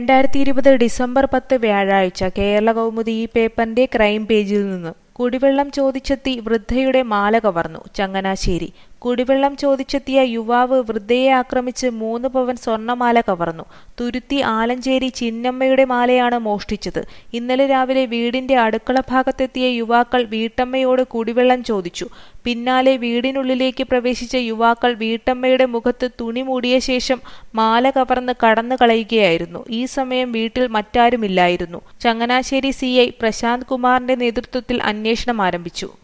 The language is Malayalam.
രണ്ടായിരത്തി ഇരുപത് ഡിസംബർ പത്ത് വ്യാഴാഴ്ച കേരള കൗമുദി ഈ പേപ്പറിന്റെ ക്രൈം പേജിൽ നിന്ന് കുടിവെള്ളം ചോദിച്ചെത്തി വൃദ്ധയുടെ മാല കവർന്നു ചങ്ങനാശ്ശേരി കുടിവെള്ളം ചോദിച്ചെത്തിയ യുവാവ് വൃദ്ധയെ ആക്രമിച്ച് മൂന്ന് പവൻ സ്വർണമാല കവർന്നു തുരുത്തി ആലഞ്ചേരി ചിന്നമ്മയുടെ മാലയാണ് മോഷ്ടിച്ചത് ഇന്നലെ രാവിലെ വീടിന്റെ അടുക്കള ഭാഗത്തെത്തിയ യുവാക്കൾ വീട്ടമ്മയോട് കുടിവെള്ളം ചോദിച്ചു പിന്നാലെ വീടിനുള്ളിലേക്ക് പ്രവേശിച്ച യുവാക്കൾ വീട്ടമ്മയുടെ മുഖത്ത് തുണി മൂടിയ ശേഷം മാല കവർന്ന് കടന്നു കളയുകയായിരുന്നു ഈ സമയം വീട്ടിൽ മറ്റാരുമില്ലായിരുന്നു ചങ്ങനാശ്ശേരി സി ഐ പ്രശാന്ത് കുമാറിന്റെ നേതൃത്വത്തിൽ അന്വേഷണം ആരംഭിച്ചു